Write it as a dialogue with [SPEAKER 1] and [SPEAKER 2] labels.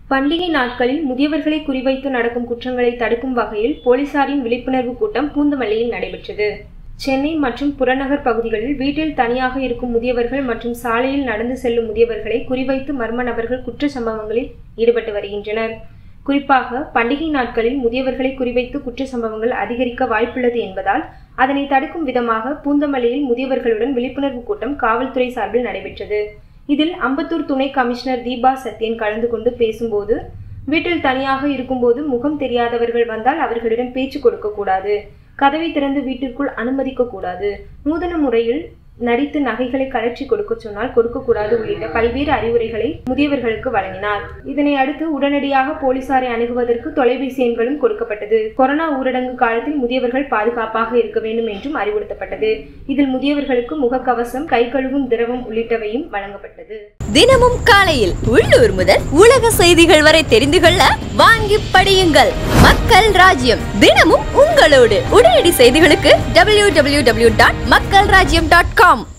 [SPEAKER 1] பண்டிகை நாட்களில் முதியவர்களை குறிவைத்து நடக்கும் குற்றங்களை தடுக்கும் வகையில் போலீசாரின் விழிப்புணர்வு கூட்டம் பூந்தமல்லியில் நடைபெற்றது சென்னை மற்றும் புறநகர் பகுதிகளில் வீட்டில் தனியாக இருக்கும் முதியவர்கள் மற்றும் சாலையில் நடந்து செல்லும் முதியவர்களை குறிவைத்து மர்ம நபர்கள் குற்ற சம்பவங்களில் ஈடுபட்டு வருகின்றனர் குறிப்பாக பண்டிகை நாட்களில் முதியவர்களை குறிவைத்து குற்ற சம்பவங்கள் அதிகரிக்க வாய்ப்புள்ளது என்பதால் அதனை தடுக்கும் விதமாக பூந்தமல்லியில் முதியவர்களுடன் விழிப்புணர்வு கூட்டம் காவல்துறை சார்பில் நடைபெற்றது இதில் அம்பத்தூர் துணை கமிஷனர் தீபா சத்யன் கலந்து கொண்டு பேசும்போது வீட்டில் தனியாக இருக்கும்போது முகம் தெரியாதவர்கள் வந்தால் அவர்களிடம் பேச்சு கொடுக்கக்கூடாது கதவை திறந்து வீட்டிற்குள் அனுமதிக்க கூடாது நூதன முறையில் நடித்து நகைகளை கலற்றி கொடுக்க சொன்னால் கொடுக்கக்கூடாது உள்ளிட்ட பல்வேறு அறிவுரைகளை முதியவர்களுக்கு வழங்கினார் இதனை அடுத்து உடனடியாக போலீசாரை அணுகுவதற்கு தொலைபேசி எண்களும் கொடுக்கப்பட்டது கொரோனா ஊரடங்கு காலத்தில் முதியவர்கள் பாதுகாப்பாக இருக்க வேண்டும் என்றும் அறிவுறுத்தப்பட்டது இதில் முதியவர்களுக்கு முகக்கவசம் கை கழுவும் திரவம் உள்ளிட்டவையும் வழங்கப்பட்டது
[SPEAKER 2] தினமும் காலையில் உள்ளூர் முதல் உலக செய்திகள் வரை தெரிந்து கொள்ள வாங்கி படியுங்கள் மக்கள் ராஜ்யம் தினமும் உங்களோடு உடனடி செய்திகளுக்கு டபிள்யூ டபிள்யூ டபிள்யூ டாட் மக்கள் ராஜ்யம் டாட் காம்